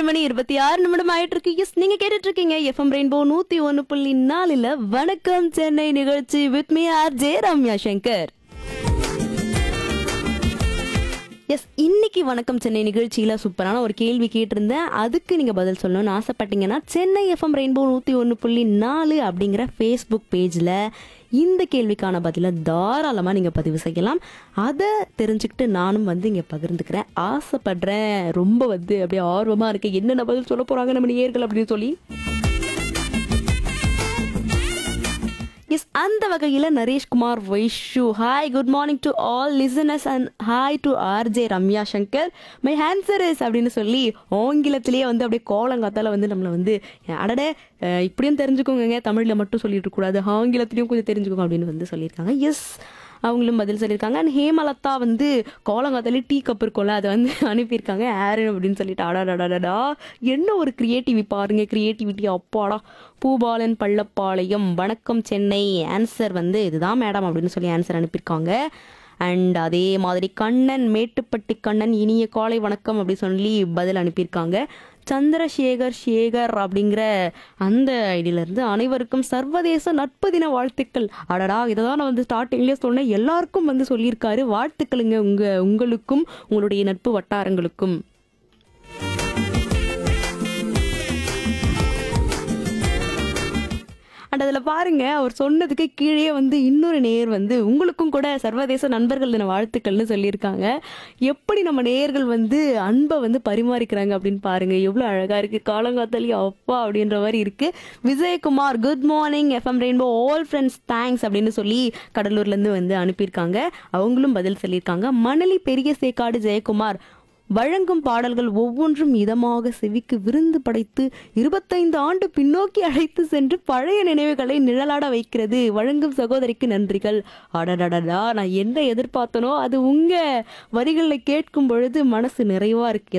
ஏழு மணி இருபத்தி ஆறு நிமிடம் ஆயிட்டு இருக்கு எஸ் நீங்க கேட்டுட்டு இருக்கீங்க எஃப்எம் ரெயின்போ நூத்தி ஒன்னு புள்ளி நாலுல வணக்கம் சென்னை நிகழ்ச்சி with me R J Ramya Shankar yes இன்னைக்கு வணக்கம் சென்னை நிகழ்ச்சியில் சூப்பரான ஒரு கேள்வி கேட்டிருந்தேன் அதுக்கு நீங்கள் பதில் சொல்லணும்னு ஆசைப்பட்டீங்கன்னா சென்னை எஃப்எம் ரெயின்போ நூற்றி ஒன்று புள்ளி நாலு அப்படிங்கிற ஃபேஸ்புக் பேஜில் இந்த கேள்விக்கான பதிலை தாராளமாக நீங்கள் பதிவு செய்யலாம் அதை தெரிஞ்சுக்கிட்டு நானும் வந்து இங்கே பகிர்ந்துக்கிறேன் ஆசைப்படுறேன் ரொம்ப வந்து அப்படியே ஆர்வமாக இருக்கு என்னென்ன பதில் சொல்ல போகிறாங்க நம்ம நேர்கள் அப்படின்னு சொல்லி எஸ் அந்த வகையில் Nareshkumar Vaishu hi good morning to all listeners and hi to RJ Ramya Shankar my answer is அப்படின்னு சொல்லி ஆங்கிலத்திலேயே வந்து அப்படியே கோலங்காத்தால வந்து நம்மளை வந்து அடடே அஹ், இப்படியும் தெரிஞ்சுக்கோங்க தமிழில் மட்டும் சொல்லிட்டு இருக்கக்கூடாது ஆங்கிலத்திலையும் கொஞ்சம் தெரிஞ்சுக்கோங்க அப்படின்னு வந்து சொல்லியிருக்காங்க எஸ் அவங்களும் பதில் சொல்லியிருக்காங்க அண்ட் ஹேமலதா வந்து கோலங்காத்தாலே டீ கப் இருக்கும்ல அதை வந்து அனுப்பியிருக்காங்க ஆரன் அப்படின்னு சொல்லிட்டு அடாடாடாடா என்ன ஒரு கிரியேட்டிவி பாருங்க கிரியேட்டிவிட்டி அப்பாடா பூபாலன் பள்ளப்பாளையம் வணக்கம் சென்னை ஆன்சர் வந்து இதுதான் மேடம் அப்படின்னு சொல்லி ஆன்சர் அனுப்பியிருக்காங்க அண்ட் அதே மாதிரி கண்ணன் மேட்டுப்பட்டி கண்ணன் இனிய காலை வணக்கம் அப்படி சொல்லி பதில் அனுப்பியிருக்காங்க சந்திரசேகர் சேகர் அப்படிங்கிற அந்த ஐடியிலேருந்து அனைவருக்கும் சர்வதேச நட்பு தின வாழ்த்துக்கள் அடடா இதை தான் நான் வந்து ஸ்டார்டிங்லேயே சொன்னேன் எல்லாருக்கும் வந்து சொல்லியிருக்காரு வாழ்த்துக்களுங்க உங்க உங்களுக்கும் உங்களுடைய நட்பு வட்டாரங்களுக்கும் அண்ட் அதில் பாருங்க அவர் சொன்னதுக்கு கீழே வந்து இன்னொரு நேர் வந்து உங்களுக்கும் கூட சர்வதேச நண்பர்கள் தின வாழ்த்துக்கள்னு சொல்லியிருக்காங்க எப்படி நம்ம நேயர்கள் வந்து அன்பை வந்து பரிமாறிக்கிறாங்க அப்படின்னு பாருங்க எவ்வளோ அழகா இருக்கு காலங்காத்தாலி அப்பா அப்படின்ற மாதிரி இருக்கு Vijayakumar good morning FM rainbow all friends thanks அப்படின்னு சொல்லி கடலூர்லேருந்து வந்து அனுப்பியிருக்காங்க அவங்களும் பதில் சொல்லியிருக்காங்க மணலி பெரிய சேக்காடு ஜெயக்குமார் வழங்கும் பாடல்கள் ஒவ்வொன்றும் இதமாக செவிக்கு விருந்து படைத்து இருபத்தைந்து ஆண்டு பின்னோக்கி அழைத்து சென்று பழைய நினைவுகளை நிழலாட வைக்கிறது வழங்கும் சகோதரிக்கு நன்றிகள் அடடடடா நான் என்ன எதிர்பார்த்தனோ அது உங்க வரிகளில் கேட்கும் பொழுது மனசு நிறைவா இருக்கு